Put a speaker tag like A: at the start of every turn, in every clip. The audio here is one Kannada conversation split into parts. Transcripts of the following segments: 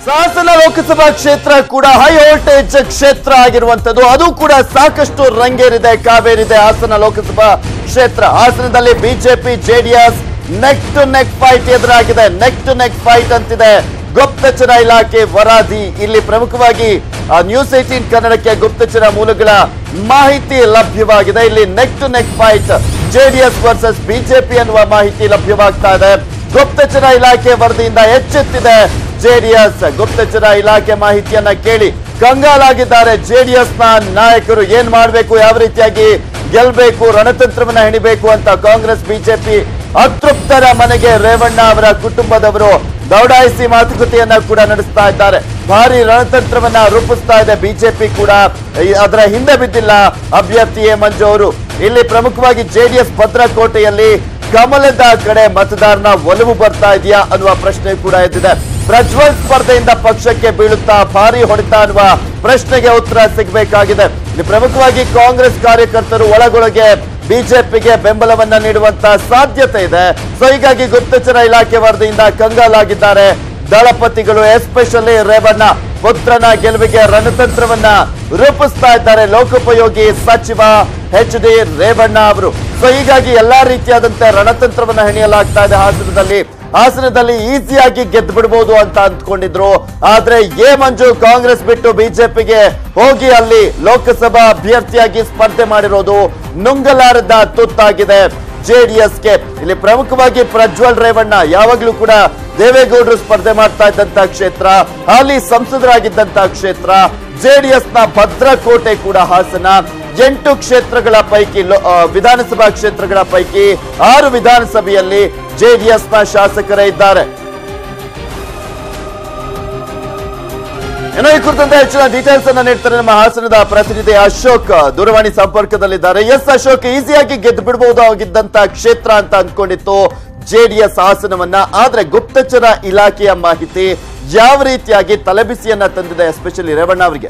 A: ಹಾಸನ ಲೋಕಸಭಾ ಕ್ಷೇತ್ರ ಕೂಡ ಹೈ ವೋಲ್ಟೇಜ್ ಕ್ಷೇತ್ರ ಆಗಿರುವಂತದ್ದು ಅದು ಕೂಡ ಸಾಕಷ್ಟು ರಂಗೇರಿದೆ ಕಾವೇರಿದೆ ಹಾಸನ ಲೋಕಸಭಾ ಕ್ಷೇತ್ರ ಹಾಸನದಲ್ಲಿ BJP JDS neck to neck fight ಎದುರಾಗಿದೆ ನೆಕ್ ಟು ನೆಕ್ ಫೈಟ್ ಅಂತಿದೆ ಗುಪ್ತಚರ ಇಲಾಖೆ ವರದಿ ಇಲ್ಲಿ ಪ್ರಮುಖವಾಗಿ ಆ, ನ್ಯೂಸ್ ಏಟೀನ್ ಕನ್ನಡಕ್ಕೆ ಗುಪ್ತಚರ ಮೂಲಗಳ ಮಾಹಿತಿ ಲಭ್ಯವಾಗಿದೆ ಇಲ್ಲಿ neck to neck fight JDS versus BJP ಅನ್ನುವ ಮಾಹಿತಿ ಲಭ್ಯವಾಗ್ತಾ ಇದೆ ಗುಪ್ತಚರ ಇಲಾಖೆ ವರದಿಯಿಂದ ಎಚ್ಚೆತ್ತಿದೆ ಜೆಡಿಎಸ್ ಗುಪ್ತಚರ ಇಲಾಖೆ ಮಾಹಿತಿಯನ್ನ ಕೇಳಿ ಕಂಗಾಲಾಗಿದ್ದಾರೆ ಜೆಡಿಎಸ್ ನ ನಾಯಕರು ಏನ್ ಮಾಡಬೇಕು ಯಾವ ರೀತಿಯಾಗಿ ಗೆಲ್ಬೇಕು ರಣತಂತ್ರವನ್ನ ಹೆಣಿಬೇಕು ಅಂತ ಕಾಂಗ್ರೆಸ್ ಬಿಜೆಪಿ ಅತೃಪ್ತರ ಮನೆಗೆ ರೇವಣ್ಣ ಅವರ ಕುಟುಂಬದವರು ದೌಡಾಯಿಸಿ ಮಾತುಕತೆಯನ್ನ ಕೂಡ ನಡೆಸ್ತಾ ಇದ್ದಾರೆ ಭಾರಿ ರಣತಂತ್ರವನ್ನ ರೂಪಿಸ್ತಾ ಇದೆ ಬಿಜೆಪಿ ಕೂಡ ಈ- ಅದರ ಹಿಂದೆ ಬಿದ್ದಿಲ್ಲ ಅಭ್ಯರ್ಥಿ ಎ ಮಂಜು ಅವರು ಇಲ್ಲಿ ಪ್ರಮುಖವಾಗಿ ಜೆಡಿಎಸ್ ಭದ್ರಕೋಟೆಯಲ್ಲಿ ಕಮಲದ ಕಡೆ ಮತದಾರನ ಒಲವು ಬರ್ತಾ ಇದೆಯಾ ಅನ್ನುವ ಪ್ರಶ್ನೆ ಕೂಡ ಎದ್ದಿದೆ ಪ್ರಜ್ವಲ್ ಸ್ಪರ್ಧೆಯಿಂದ ಪಕ್ಷಕ್ಕೆ ಬೀಳುತ್ತಾ ಭಾರಿ ಹೊಡೆತ ಅನ್ನುವ ಪ್ರಶ್ನೆಗೆ ಉತ್ತರ ಸಿಗಬೇಕಾಗಿದೆ ಇಲ್ಲಿ ಪ್ರಮುಖವಾಗಿ ಕಾಂಗ್ರೆಸ್ ಕಾರ್ಯಕರ್ತರು ಒಳಗೊಳಗೆ ಬಿಜೆಪಿಗೆ ಬೆಂಬಲವನ್ನ ನೀಡುವಂತ ಸಾಧ್ಯತೆ ಇದೆ ಸೊ ಹೀಗಾಗಿ ಗುಪ್ತಚರ ಇಲಾಖೆ ವರದಿಯಿಂದ ಕಂಗಾಲಾಗಿದ್ದಾರೆ ದಳಪತಿಗಳು ಎಸ್ಪೆಷಲಿ ರೇವಣ್ಣ ಪುತ್ರನ ಗೆಲುವಿಗೆ ರಣತಂತ್ರವನ್ನ ರೂಪಿಸ್ತಾ ಇದ್ದಾರೆ ಲೋಕೋಪಯೋಗಿ ಸಚಿವ ಎಚ್ ಡಿ ರೇವಣ್ಣ ಅವರು ಸೊ ಹೀಗಾಗಿ ಎಲ್ಲಾ ರೀತಿಯಾದಂತೆ ರಣತಂತ್ರವನ್ನ ಹೆಣೆಯಲಾಗ್ತಾ ಇದೆ ಹಾಸನದಲ್ಲಿ ಹಾಸನದಲ್ಲಿ ಈಸಿಯಾಗಿ ಗೆದ್ದು ಬಿಡಬಹುದು ಅಂತ ಅಂದ್ಕೊಂಡಿದ್ರು ಆದ್ರೆ ಎ ಮಂಜು ಕಾಂಗ್ರೆಸ್ ಬಿಟ್ಟು ಬಿಜೆಪಿಗೆ ಹೋಗಿ ಅಲ್ಲಿ ಲೋಕಸಭಾ ಅಭ್ಯರ್ಥಿಯಾಗಿ ಸ್ಪರ್ಧೆ ಮಾಡಿರೋದು ನುಂಗಲಾರದ ತುತ್ತಾಗಿದೆ ಜೆಡಿಎಸ್ಗೆ ಇಲ್ಲಿ ಪ್ರಮುಖವಾಗಿ ಪ್ರಜ್ವಲ್ ರೇವಣ್ಣ ಯಾವಾಗ್ಲೂ ಕೂಡ ದೇವೇಗೌಡರು ಸ್ಪರ್ಧೆ ಮಾಡ್ತಾ ಇದ್ದಂತ ಕ್ಷೇತ್ರ ಹಾಲಿ ಸಂಸದರಾಗಿದ್ದಂತ ಕ್ಷೇತ್ರ ಜೆಡಿಎಸ್ ನ ಭದ್ರಕೋಟೆ ಕೂಡ ಹಾಸನ ಎಂಟು ಕ್ಷೇತ್ರಗಳ ಪೈಕಿ ಲೋ- ಆ, ವಿಧಾನಸಭಾ ಕ್ಷೇತ್ರಗಳ ಪೈಕಿ ಆರು ವಿಧಾನಸಭೆಯಲ್ಲಿ ಜೆಡಿಎಸ್ ನ ಶಾಸಕರೇ ಇದ್ದಾರೆ ಏನೋ ಈ ಕುರಿತಂತೆ ಹೆಚ್ಚಿನ ಡೀಟೇಲ್ಸ್ ಅನ್ನ ನೀಡ್ತಾರೆ ನಮ್ಮ ಹಾಸನದ ಪ್ರತಿನಿಧಿ ಅಶೋಕ್ ದೂರವಾಣಿ ಸಂಪರ್ಕದಲ್ಲಿದ್ದಾರೆ ಎಸ್ ಅಶೋಕ್ ಈಸಿಯಾಗಿ ಗೆದ್ದು ಬಿಡಬಹುದಾಗಿದ್ದಂತ ಕ್ಷೇತ್ರ ಅಂತ ಅಂದ್ಕೊಂಡಿತ್ತು ಜೆಡಿಎಸ್ ಹಾಸನವನ್ನ ಆದ್ರೆ ಗುಪ್ತಚರ ಇಲಾಖೆಯ ಮಾಹಿತಿ ಯಾವ ರೀತಿಯಾಗಿ ತಲೆಬಿಸಿಯನ್ನ ತಂದಿದೆ ಎಸ್ಪೆಷಲಿ ರೇವಣ್ಣ ಅವರಿಗೆ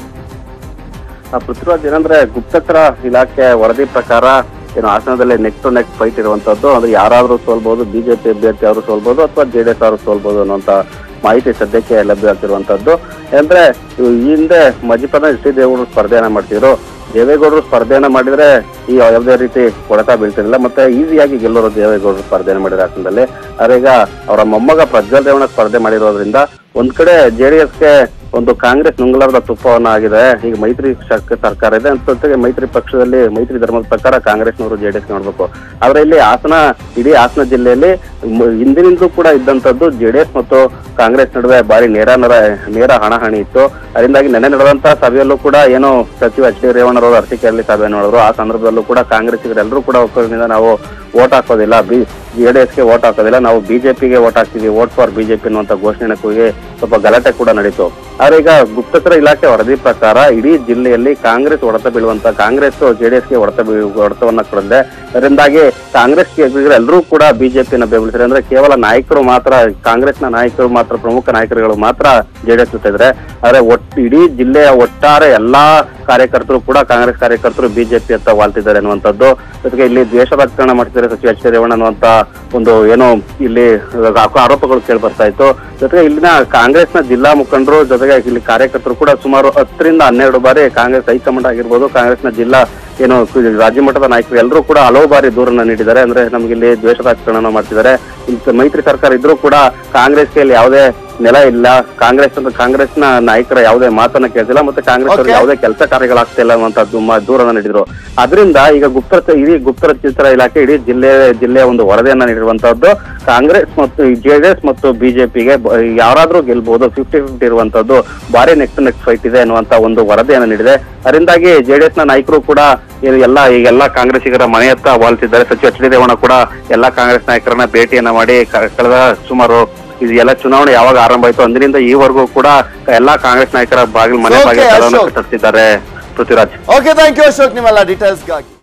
B: ಆ ಪೃಥ್ವಿರಾಜ್ ಏನಂದ್ರೆ ಗುಪ್ತಚರ ಇಲಾಖೆ ವರದಿ ಪ್ರಕಾರ ಏನು ಹಾಸನದಲ್ಲಿ ನೆಕ್ ಟು ನೆಕ್ ಫೈಟ್ ಇರುವಂತದ್ದು ಅಂದ್ರೆ ಯಾರಾದ್ರೂ ಸೋಲ್ಬಹುದು ಬಿಜೆಪಿ ಅಭ್ಯರ್ಥಿ ಅವರು ಸೋಲ್ಬಹುದು ಅಥವಾ ಜೆಡಿಎಸ್ ಅವರು ಸೋಲ್ಬಹುದು ಅನ್ನುವಂತ ಮಾಹಿತಿ ಸದ್ಯಕ್ಕೆ ಲಭ್ಯ ಆಗ್ತಿರುವಂತದ್ದು ಅಂದ್ರೆ ಇವು ಈ ಹಿಂದೆ ಮಾಜಿ ಪ್ರಧಾನಿ ಎಚ್ ಡಿ ದೇವೇಗೌಡರು ಸ್ಪರ್ಧೆಯನ್ನ ಮಾಡ್ತಿದ್ರು ದೇವೇಗೌಡರು ಸ್ಪರ್ಧೆಯನ್ನ ಮಾಡಿದ್ರೆ ಈ ಯಾವುದೇ ರೀತಿ ಕೊಡತ ಬೀಳ್ತಿರ್ಲಿಲ್ಲ ಮತ್ತೆ ಈಸಿಯಾಗಿ ಗೆಲ್ಲೋರು ದೇವೇಗೌಡರು ಸ್ಪರ್ಧೆಯನ್ನ ಮಾಡಿದ್ರೆ ಹಾಸನದಲ್ಲಿ ಆದ್ರೆ ಈಗ ಅವರ ಮೊಮ್ಮಗ ಪ್ರಜ್ವಲ್ ರೇವಣ್ಣ ಸ್ಪರ್ಧೆ ಮಾಡಿರೋದ್ರಿಂದ ಒಂದ್ ಕಡೆ ಜೆಡಿಎಸ್ಗೆ ಒಂದು ಕಾಂಗ್ರೆಸ್ ನುಂಗಲಾರದ ತುಪ್ಪವನ್ನ ಆಗಿದೆ ಈಗ ಮೈತ್ರಿ ಶಕ್- ಸರ್ಕಾರ ಇದೆ ಅಂತ ಜೊತೆಗೆ ಮೈತ್ರಿ ಪಕ್ಷದಲ್ಲಿ ಮೈತ್ರಿ ಧರ್ಮದ ಪ್ರಕಾರ ಕಾಂಗ್ರೆಸ್ನವರು ಜೆಡಿಎಸ್ ನೋಡ್ಬೇಕು ಆದ್ರೆ ಇಲ್ಲಿ ಹಾಸನ ಇಡೀ ಹಾಸನ ಜಿಲ್ಲೆಯಲ್ಲಿ ಮ- ಹಿಂದಿನಿಂದಲೂ ಕೂಡ ಇದ್ದಂತದ್ದು ಜೆಡಿಎಸ್ ಮತ್ತು ಕಾಂಗ್ರೆಸ್ ನಡುವೆ ಬಾರಿ ನೇರ ನರ ನೇರ ಹಣಾಹಣಿ ಇತ್ತು ಅದರಿಂದಾಗಿ ನೆನೆ ನಡೆದಂತ ಸಭೆಯಲ್ಲೂ ಕೂಡ ಏನು ಸಚಿವ ಎಚ್ ಡಿ ರೇವಣ್ಣರವರು ಅರಸೀಕೆರೆಯಲ್ಲಿ ಸಭೆ ಮಾಡಿದ್ರು ಆ ಸಂದರ್ಭದಲ್ಲೂ ಕೂಡ ಕಾಂಗ್ರೆಸ್ಸಿಗರೆಲ್ಲರೂ ಕೂಡ ಒಕ್ಕೂಟದಿಂದ ನಾವು ವೋಟ್ ಹಾಕೋದಿಲ್ಲ ಬಿ ಜೆಡಿಎಸ್ಗೆ ವೋಟ್ ಹಾಕೋದಿಲ್ಲ ನಾವು ಬಿಜೆಪಿಗೆ ವೋಟ್ ಹಾಕ್ತೀವಿ ವೋಟ್ ಫಾರ್ ಬಿಜೆಪಿ ಅನ್ನುವಂತ ಘೋಷಣೆ ಕೂಗಿ ಸ್ವಲ್ಪ ಗಲಾಟೆ ಕೂಡ ನಡೀತು ಆದ್ರೆ ಈಗ ಗುಪ್ತಚರ ಇಲಾಖೆ ವರದಿ ಪ್ರಕಾರ ಇಡೀ ಜಿಲ್ಲೆಯಲ್ಲಿ ಕಾಂಗ್ರೆಸ್ ಹೊಡೆತ ಬೀಳುವಂತ ಕಾಂಗ್ರೆಸ್ ಜೆಡಿಎಸ್ಗೆ ಹೊಡೆತ ಬೀ- ಹೊಡೆತವನ್ನ ಕೊಡದೆ ಅದರಿಂದಾಗಿ ಕಾಂಗ್ರೆಸ್ ಎಲ್ಲರೂ ಕೂಡ ಬಿಜೆಪಿನ ಬೆಂಬಲಿಸಿದ್ರೆ ಅಂದ್ರೆ ಕೇವಲ ನಾಯಕರು ಮಾತ್ರ ಕಾಂಗ್ರೆಸ್ನ ನಾಯಕರು ಮಾತ್ರ ಪ್ರಮುಖ ನಾಯಕರುಗಳು ಮಾತ್ರ ಜೆಡಿಎಸ್ ಜೊತೆ ಆದ್ರೆ ಒಟ್ಟು ಇಡೀ ಜಿಲ್ಲೆಯ ಒಟ್ಟಾರೆ ಎಲ್ಲಾ ಕಾರ್ಯಕರ್ತರು ಕೂಡ ಕಾಂಗ್ರೆಸ್ ಕಾರ್ಯಕರ್ತರು ಬಿಜೆಪಿ ಅಂತ ವಾಲ್ತಿದ್ದಾರೆ ಅನ್ನುವಂಥದ್ದು ಜೊತೆಗೆ ಇಲ್ಲಿ ದ್ವೇಷ ರಾಜಕಾರಣ ಮಾಡ್ತಿದ್ದಾರೆ ಸಚಿವ ಎಚ್ ಡಿ ರೇವಣ್ಣ ಅನ್ನುವಂತ ಒಂದು ಏನೋ ಇಲ್ಲಿ ಆಕ- ಆರೋಪಗಳು ಕೇಳಿ ಬರ್ತಾ ಇತ್ತು ಜೊತೆಗೆ ಇಲ್ಲಿನ ಕಾಂಗ್ರೆಸ್ನ ಜಿಲ್ಲಾ ಮುಖಂಡರು ಜೊತೆಗೆ ಇಲ್ಲಿ ಕಾರ್ಯಕರ್ತರು ಕೂಡ ಸುಮಾರು ಹತ್ತರಿಂದ ಹನ್ನೆರಡು ಬಾರಿ ಕಾಂಗ್ರೆಸ್ ಹೈಕಮಾಂಡ್ ಆಗಿರ್ಬೋದು ಕಾಂಗ್ರೆಸ್ನ ಜಿಲ್ಲಾ ಏನು ಕು- ರಾಜ್ಯ ಮಟ್ಟದ ನಾಯಕರು ಎಲ್ಲರೂ ಕೂಡ ಹಲವು ಬಾರಿ ದೂರನ್ನ ನೀಡಿದ್ದಾರೆ ಅಂದ್ರೆ ನಮ್ಗೆ ಇಲ್ಲಿ ದ್ವೇಷ ರಾಜಕಾರಣ ಮಾಡ್ತಿದ್ದಾರೆ ಇಲ್ಲಿ ಮೈತ್ರಿ ಸರ್ಕಾರ ಇದ್ರೂ ಕೂಡ ಕಾಂಗ್ರೆಸ್ಗೆ ಇಲ್ಲಿ ಯಾವುದೇ ನೆಲ ಇಲ್ಲ ಕಾಂಗ್ರೆಸ್ ಅಂತ ಕಾಂಗ್ರೆಸ್ನ ನಾಯಕರ ಯಾವುದೇ ಮಾತನ್ನ ಕೇಳ್ತಿಲ್ಲ ಮತ್ತೆ ಕಾಂಗ್ರೆಸ್ ಅವ್ರಿಗೆ
A: Okay.
B: ಯಾವುದೇ ಕೆಲಸ ಕಾರ್ಯಗಳಾಗ್ತಾ ಇಲ್ಲ ಅನ್ನುವಂಥದ್ದು ಮ- ದೂರನ್ನ ನೀಡಿದ್ರು ಅದರಿಂದ ಈಗ ಗುಪ್ತ ಇಡೀ ಗುಪ್ತಚರ ಇಲಾಖೆ ಇಡೀ ಜಿಲ್ಲೆ ಜಿಲ್ಲೆಯ ಒಂದು ವರದಿಯನ್ನ ನೀಡಿರುವಂತದ್ದು ಕಾಂಗ್ರೆಸ್ ಮತ್ತು ಜೆಡಿಎಸ್ ಮತ್ತು ಬಿಜೆಪಿಗೆ ಯಾರಾದ್ರೂ ಗೆಲ್ಬಹುದು ಫಿಫ್ಟಿ ಫಿಫ್ಟಿ ಇರುವಂತದ್ದು ಭಾರಿ ನೆಕ್ಸ್ಟ್ ನೆಕ್ಸ್ಟ್ ಫೈಟ್ ಇದೆ ಅನ್ನುವಂತ ಒಂದು ವರದಿಯನ್ನ ನೀಡಿದೆ ಅದರಿಂದಾಗಿ ಜೆಡಿಎಸ್ ನ ನಾಯಕರು ಕೂಡ ಈ ಎಲ್ಲ ಈಗೆಲ್ಲ ಕಾಂಗ್ರೆಸ್ಸಿಗರ ಮನೆಯತ್ತ ವಾಲ್ತಿದ್ದಾರೆ ಸಚಿವ ಎಚ್ ಡಿ ರೇವಣ್ಣ ಕೂಡ ಎಲ್ಲಾ ಕಾಂಗ್ರೆಸ್ ನಾಯಕರನ್ನ ಭೇಟಿಯನ್ನ ಮಾಡಿ ಕ- ಕಳೆದ ಸುಮಾರು ಇದು ಎಲ್ಲ ಚುನಾವಣೆ ಯಾವಾಗ ಆರಂಭ ಆಯ್ತು ಅಂದಿನಿಂದ ಈವರೆಗೂ ಕೂಡ ಎಲ್ಲಾ ಕಾಂಗ್ರೆಸ್ ನಾಯಕರ ಬಾಗಿಲು ಮನೆ
A: Okay,
B: ಬಾಗಿಲು
A: ಅಶೋಕ್.
B: ತಟ್ಟಿದ್ದಾರೆ Prithviraj
A: okay thank you Ashok ನಿಮ್ಮೆಲ್ಲ ಡೀಟೇಲ್ಸ್ಗಾಗಿ